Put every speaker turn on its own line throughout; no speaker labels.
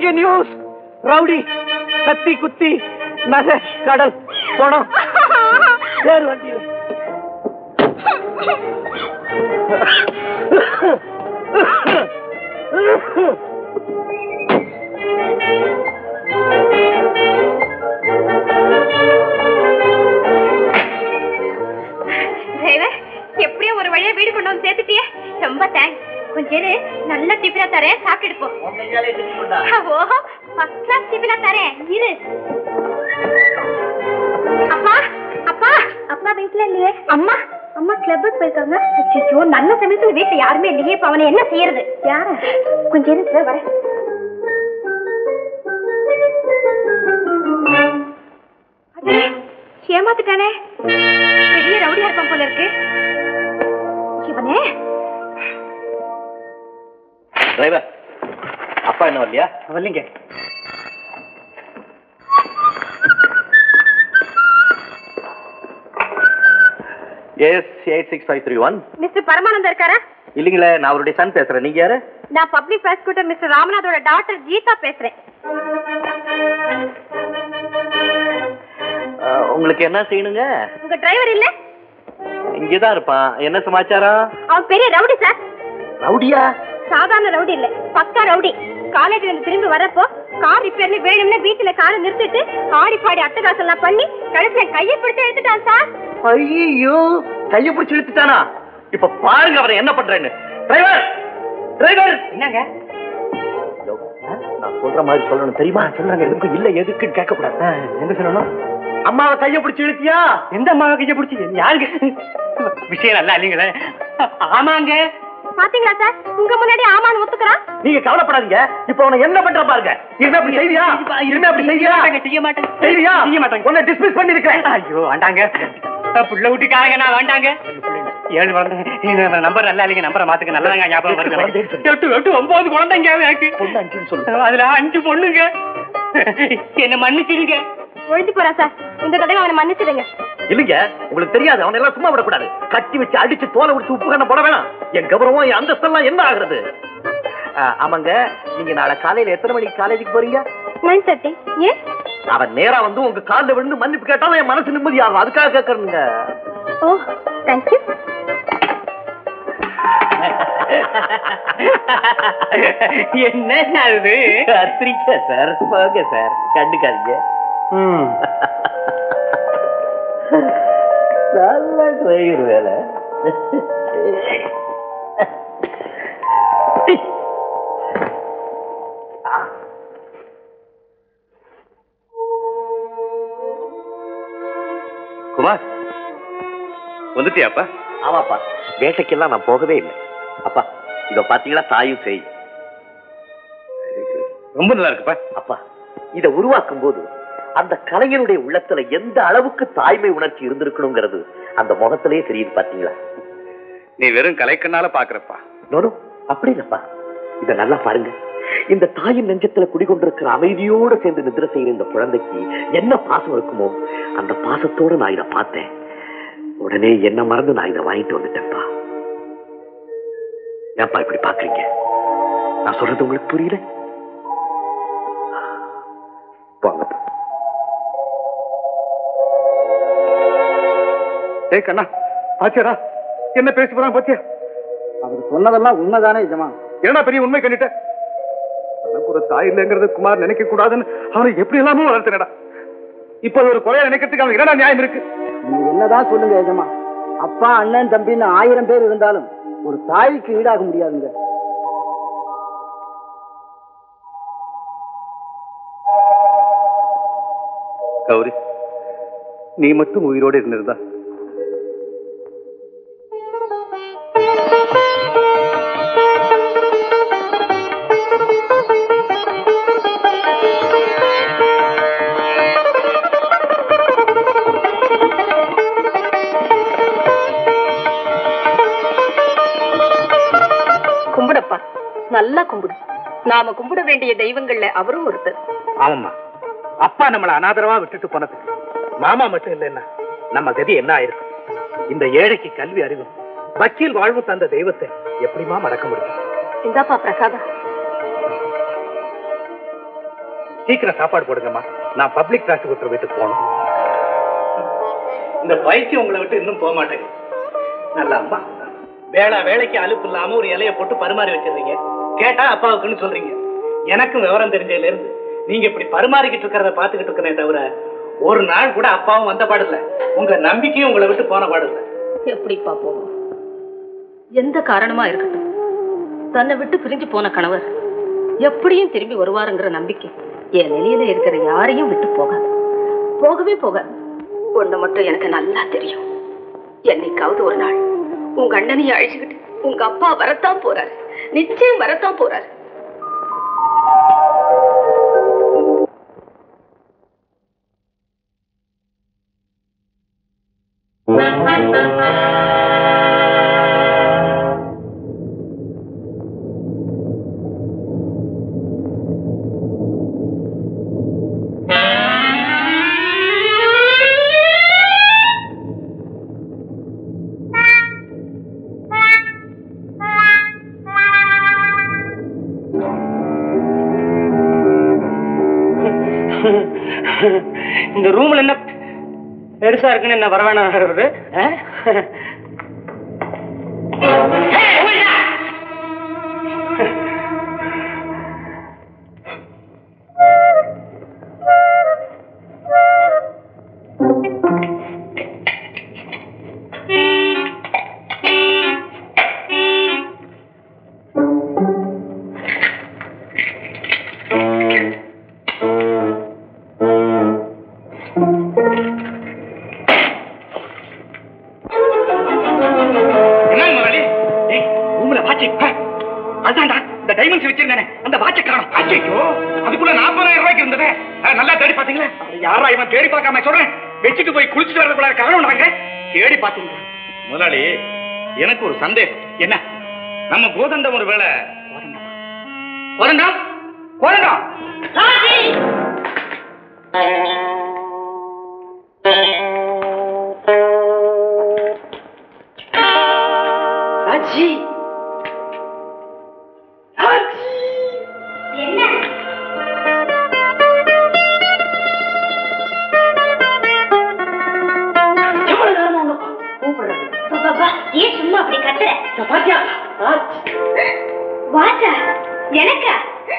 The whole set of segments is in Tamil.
பிரேக்கிங் நியூஸ் ரவுடி கத்தி குத்தி நகை கடல் பணம் ஏறு வண்டியில்
டிரைவர் எப்படியோ ஒரு வழியா வீடு கொண்டு வந்து சேர்த்துட்டியே ரொம்ப தேங்க்ஸ் கொஞ்சம் இரு நல்ல டிஃபனா தரேன் சாப்பிட்டுட்டு போ ஓஹோ ஃபர்ஸ்ட் கிளாஸ் டிஃபனா தரேன் இரு அப்பா அப்பா அப்பா வீட்ல இல்லையே அம்மா அம்மா கிளப்புக்கு போயிருக்காங்க அச்சோ நல்ல சமயத்துல வீட்டுல யாருமே இல்லையே இப்ப அவனை என்ன செய்யறது யார கொஞ்சம் இரு சார் வரேன் அடே, ஏமாத்துட்டானே பெரிய ரவுடியா இருப்பான் போல இருக்கு இவனே
டிரைவர் அப்பா என்ன வரலையா வரலீங்க yes eight six five three one
mister Paramanandam இருக்காரா
இல்லைங்களே நான் அவருடைய சன் பேசுறேன் நீங்க யாரு
நான் பப்ளிக் ப்ராசிக்யூட்டர் மிஸ்டர் ராமநாதோட டாக்டர் கீதா பேசுறேன்
அஹ், உங்களுக்கு என்ன செய்யணுங்க
உங்க டிரைவர் இல்ல
இங்கதான் இருப்பான் என்ன சமாச்சாரம்
அவன் பெரிய ரவுடி சார்
ரவுடியா
சாதாரண ரவுடி இல்ல பக்கா ரவுடி காலேஜ்ல இருந்து திரும்பி வரப்போ கார் ரிப்பேர்ல வேணும்னு வீட்டுல காரை நிறுத்திட்டு ஆடி பாடி அட்டகாசம் எல்லாம் பண்ணி கடைசியில கையை பிடிச்சு எடுத்துட்டான் சார்
ஐயோ கைய பிடிச்சு இழுத்துட்டானா இப்ப பாருங்க அவரை என்ன பண்றேன்னு டிரைவர் டிரைவர் என்னங்க நான் சொல்ற மாதிரி சொல்லணும் தெரியுமா சொன்னாங்க எதுக்கும் இல்ல எதுக்குன்னு கேட்க கூடாது என்ன சொல்லணும் அம்மாவை கைய பிடிச்சு இழுத்தியா எந்த அம்மாவை கைய பிடிச்சி யாருக்கு விஷயம் நல்லா இல்லைங்களே ஆமாங்க
பாத்தீங்களா சார் உங்க முன்னாடி ஆமான்னு ஒத்துக்கிறான்
நீங்க கவலைப்படாதீங்க இப்ப அவனை என்ன பண்ற பாருங்க இனிமே அப்படி செய்வியா இனிமே அப்படி செய்வியா
செய்ய மாட்டேன்
செய்வியா
செய்ய மாட்டேங்க.
உன்னை டிஸ்மிஸ் பண்ணிருக்கேன்
ஐயோ வேண்டாங்க புள்ள வீட்டுக்காரங்க நான் வேண்டாங்க ஏழு குழந்தை நம்பர் நல்லா இல்லைங்க நம்பரை மாத்துக்க நல்லதாங்க ஞாபகம் வருது எனக்கு. எட்டு எட்டு ஒன்பது குழந்தைங்க எனக்கு
பொண்ணு அஞ்சுன்னு சொல்லு
அதுல அஞ்சு பொண்ணுங்க என்ன மன்னிச்சிருங்க
ஒழிஞ்சு போறான் சார் இந்த தடவை அவனை மன்னிச்சிடுங்க
இல்லைங்க உங்களுக்கு தெரியாது அவனை எல்லாம் சும்மா விடக்கூடாது கட்டி வச்சு அடிச்சு தோலை விட்டு உப்பு கண்ண போட வேணாம் என் கௌரவம் என் அந்தஸ்தெல்லாம் என்ன ஆகுறது ஆ, ஆமாங்க நீங்க நாளை காலையில எத்தனை மணிக்கு காலேஜுக்கு போறீங்க
நைன் தேர்ட்டி ஏன்
அவன் நேரா வந்து உங்க கால்ல விழுந்து மன்னிப்பு கேட்டாலும் என் மனசு நிம்மதி ஆகும் அதுக்காக கேட்கறேங்க
ஓ தேங்க்யூ
என்ன அது
கத்திரிக்கா சார் போங்க சார் கண்டுக்காதீங்க நல்ல டிரைவர் வேலை
குமார் வந்துட்டியாப்பா
ஆமாப்பா வேட்டைக்கெல்லாம் நான் போகவே இல்லை அப்பா இதோ பாத்தீங்களா தாயும் செய்
ரொம்ப நல்லா இருக்குப்பா
அப்பா இத உருவாக்கும் போது அந்த கலைஞருடைய உள்ளத்துல எந்த அளவுக்கு தாய்மை உணர்ச்சி இருந்திருக்கணுங்கிறது அந்த முகத்திலேயே தெரியுது பாத்தீங்களா
நீ வெறும் கலைக்கண்ணால பாக்குறப்பா
நோனோ அப்படி இல்லப்பா இத நல்லா பாருங்க இந்த தாயின் நெஞ்சத்துல குடிகொண்டிருக்கிற அமைதியோட சேர்ந்து நிద్ర செய்யற இந்த குழந்தைக்கு என்ன பாசம் இருக்குமோ அந்த பாசத்தோட நான் இத பார்த்தேன் உடனே என்ன மறந்து நான் இதை வாங்கிட்டு வந்துட்டேன்ப்பா ஏன்ப்பா இப்படி பாக்குறீங்க நான் சொல்றது உங்களுக்கு புரியல வாங்கப்பா
ஏய் கண்ணா ஆச்சரா என்ன பேசி போறான் பாத்தியா
அவர் சொன்னதெல்லாம் உண்மைதானே ஜமா
என்னடா பெரிய உண்மை கண்டிட்ட தனக்கு ஒரு தாய் இல்லைங்கிறது குமார் நினைக்க கூடாதுன்னு அவனை எப்படி எல்லாமே வளர்த்தனடா இப்ப அது ஒரு குறையா நினைக்கிறதுக்கு அவனுக்கு என்னடா நியாயம் இருக்கு
நீ என்னதான் சொல்லுங்க எஜமா அப்பா அண்ணன் தம்பின்னு ஆயிரம் பேர் இருந்தாலும் ஒரு தாய்க்கு ஈடாக முடியாதுங்க
கௌரி நீ மட்டும் உயிரோடு இருந்திருந்தா
கும்பிடப்பா நல்லா கும்பிடு நாம கும்பிட வேண்டிய தெய்வங்கள்ல அவரும் ஒருத்தர்
ஆமாம்மா அப்பா நம்மள அனாதரவா விட்டுட்டு போனதுக்கு மாமா மட்டும் இல்லைன்னா நம்ம கதி என்ன ஆயிருக்கும் இந்த ஏழைக்கு கல்வி அறிவும் வக்கீல் வாழ்வு தந்த தெய்வத்தை எப்படிமா மறக்க முடியும்
இந்தாப்பா பிரசாதம்
சீக்கிரம் சாப்பாடு போடுங்கம்மா நான் பப்ளிக் ப்ராசிக்யூட்டர் வீட்டுக்கு போகணும் இந்த பயிற்சி உங்களை விட்டு இன்னும் போக மாட்டேங்குது நல்ல அம்மா வேளா வேலைக்கு அலுப்பு இல்லாம ஒரு இலைய போட்டு பரிமாறி வச்சிருந்தீங்க கேட்டா அப்பாவுக்குன்னு சொல்றீங்க எனக்கும் விவரம் தெரிஞ்சதுல இருந்து நீங்க இப்படி பரிமாறிக்கிட்டு இருக்கிறத பாத்துக்கிட்டு இருக்கனே தவிர ஒரு நாள் கூட அப்பாவும் வந்த பாடில்ல உங்க நம்பிக்கையும் உங்களை விட்டு போன பாடில்ல
எப்படிப்பா போகும் எந்த காரணமா இருக்கட்டும் தன்னை விட்டு பிரிஞ்சு போன கணவர் எப்படியும் திரும்பி வருவாருங்கிற நம்பிக்கை என் நிலையில இருக்கிற யாரையும் விட்டு போகாது போகவே போகாது ஒண்ணு மட்டும் எனக்கு நல்லா தெரியும் என்னைக்காவது ஒரு நாள் உங்க அண்ணனையும் அழிச்சுக்கிட்டு உங்க அப்பா வரத்தான் போறாரு நிச்சயம் வரத்தான் போறாரு
இந்த ரூம்ல என்ன பெருசா இருக்குன்னு என்ன வரவேணா வருது
என்ன முதலாளி ஏய், ரூம்ல வாட்சி அதான்டா இந்த டைமண்ட்ஸ் வச்சிருந்தானே அந்த வாட்சை காணும் அச்சோ அதுக்குள்ள நாற்பதாயிரம் ரூபாய்க்கு இருந்ததே அஹ், நல்லா தேடி பாத்தீங்களா யாரா இவன் தேடி பார்க்காம சொல்றேன் வச்சுட்டு போய் குளிச்சுட்டு வரதுக்குள்ள காணும் நாங்க தேடி பாத்தீங்களா முதலாளி எனக்கு ஒரு சந்தேகம் என்ன நம்ம கோதண்டம் ஒரு வேலை கோதண்டம் கோதண்டம்
ராஜி
ஏன் சும்மா அப்படி கத்துற வாச்சா எனக்கா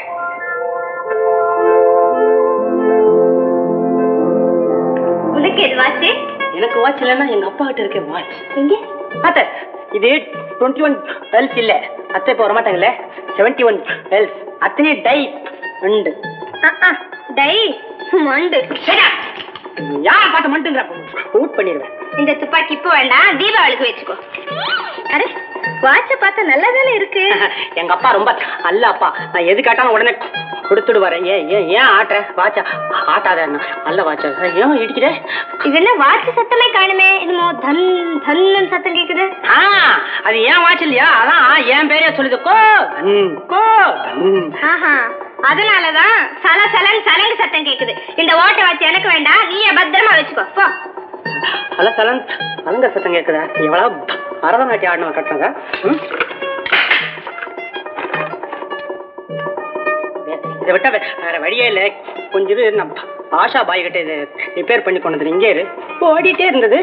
உனக்கு எது வாச்சு
எனக்கு வாட்ச் இல்லைன்னா எங்க அப்பா கிட்ட இருக்க வாட்ச்
எங்க
அத்தை இது டுவெண்ட்டி ஒன் எல்ஸ் இல்ல அத்தை இப்போ வரமாட்டாங்கல்ல செவன்டி ஒன் எல்ஸ் அத்தனை டை உண்டு
டை மண்டு
யார் பார்த்து மட்டுங்கிற அவுட் பண்ணிடுவேன்
இந்த துப்பாக்கி இப்போ வேண்டாம் தீபாவளிக்கு வச்சுக்கோ அடே வாட்ச பார்த்தா நல்லா தானே இருக்கு
எங்க அப்பா ரொம்ப அல்ல அப்பா நான் எது கேட்டாலும் உடனே கொடுத்துடுவாரு ஏன் ஏன் ஏன் ஆட்டுற வாட்சா ஆட்டாத அல்ல வாட்சா ஏன் இடிக்கிற
இது என்ன வாட்ச் சத்தமே காணுமே என்னமோ தன் தன்னு சத்தம் கேக்குது
ஆ அது ஏன் வாட்ச் இல்லையா அதான் என் பேரே சொல்லுது கோ ம், கோ ம்.
ஆஹா அதனாலதான் சல சலன் சலங்கு சத்தம் கேக்குது இந்த ஓட்ட வாட்ச் எனக்கு வேண்டாம் நீயே பத்திரமா வச்சுக்கோ போ
அல்ல சலன் அலங்க சத்தம் கேக்குதா எவ்வளவு பரதநாட்டியம் ஆடினவன் கட்டுறதா ம்? இதை விட்டா வே- வேற வழியே இல்லை கொஞ்சம் இது நம்ம ஆஷா பாய் கிட்ட இது ரிப்பேர் பண்ணி கொண்டு வந்து இங்கே இரு ஓடிட்டே இருந்தது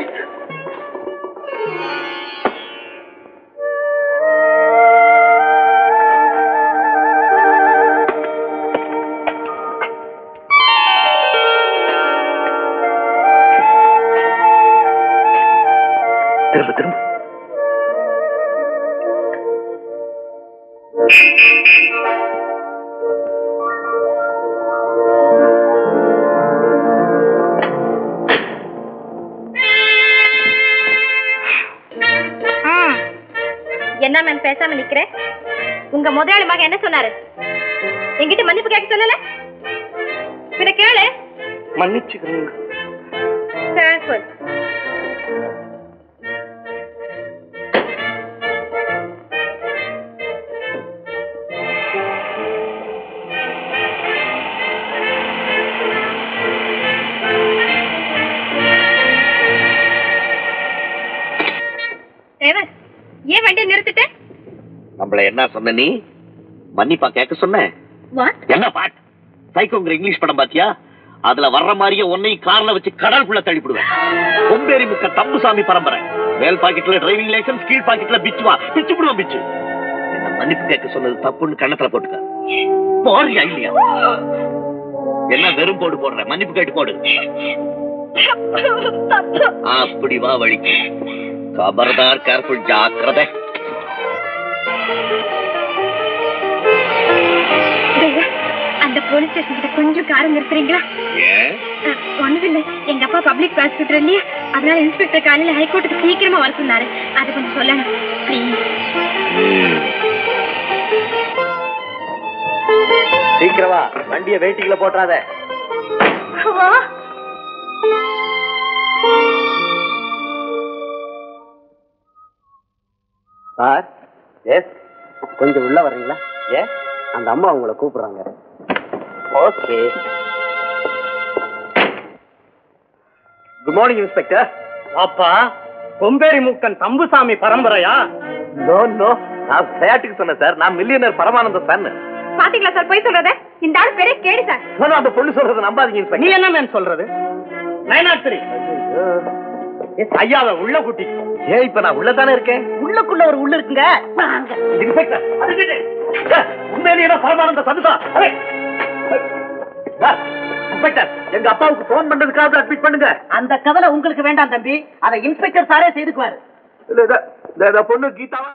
திரும்ப திரும்ப
என்ன மேம் பேசாம நிக்கிற உங்க முதலாளி மகன் என்ன சொன்னாரு என்கிட்ட மன்னிப்பு கேட்க சொல்லல பின்ன கேளு
மன்னிச்சுக்கிறேங்க
சரி, சொல். தேவன் ஏன் வண்டியை நிறுத்திட்ட
நம்மள என்ன சொன்ன நீ மன்னிப்பா கேட்க சொன்ன
வாட்
என்ன பாட் சைக்கோங்கிற இங்கிலீஷ் படம் பாத்தியா அதுல வர்ற மாதிரியே உன்னை கார்ல வச்சு கடலுக்குள்ள தள்ளிவிடுவேன் கொம்பேரி முக்க தம்புசாமி பரம்பரை மேல் பாக்கெட்ல டிரைவிங் லைசன்ஸ் கீழ் பாக்கெட்ல பிச்சுவா பிச்சு விடுவான் பிச்சு என்ன மன்னிப்பு கேட்க சொன்னது தப்புன்னு கண்ணத்துல போட்டுக்க போறியா இல்லையா என்ன வெறும் போடு போடுற மன்னிப்பு கேட்டு போடு அப்படி வா வழிக்கு கபர்தார் கேர்ஃபுல் ஜாக்கிரதை
டேய், அந்த போலீஸ் ஸ்டேஷன் கிட்ட கொஞ்சம் காரம் நிறுத்துறீங்களா
ஏன்
ஒண்ணும் இல்ல எங்க அப்பா பப்ளிக் ப்ராசிக்யூட்டர் இல்லையா அதனால இன்ஸ்பெக்டர் காலையில ஹைகோர்ட்டுக்கு சீக்கிரமா வர சொன்னாரு அது கொஞ்சம் சொல்லணும் ப்ளீஸ்
சீக்கிரமா வண்டிய வெயிட்டிங்ல போட்டுறாத
சார் எஸ் கொஞ்சம் உள்ள வர்றீங்களா ஏ அந்த அம்மா உங்களை கூப்பிடுறாங்க
ஓகே குட் மார்னிங் இன்ஸ்பெக்டர்
அப்பா கொம்பேரி மூக்கன் தம்புசாமி பரம்பரையா
நோ நோ நான் விளையாட்டுக்கு சொன்னேன் சார் நான் மில்லியனர் பரமானந்த சன்
பாத்தீங்களா சார் போய் சொல்றத இந்த ஆள் பெரிய கேடி சார்
சொன்னா அந்த பொண்ணு சொல்றது நம்பாதீங்க
நீ
இன்ஸ்பெக்டர்
என்ன மேம் சொல்றது நைன் நாட் த்ரீ ஐயாவை உள்ள கூட்டிட்டு போ.
ஏன் இப்ப நான் உள்ளதானே இருக்கேன்
உள்ளுக்குள்ள ஒரு உள்ள இருக்குங்க
இன்ஸ்பெக்டர் அது விடு. சார், உண்மையிலேயே நான் பரமானந்த சன்னுதான் அரே. சார், இன்ஸ்பெக்டர் எங்க அப்பாவுக்கு போன் பண்றதுக்காக அட்மிட் பண்ணுங்க
அந்த கவலை உங்களுக்கு வேண்டாம் தம்பி அதை இன்ஸ்பெக்டர் சாரே செய்துக்குவாரு
இல்ல, இல்ல, இந்த- இந்த பொண்ணு கீதாவா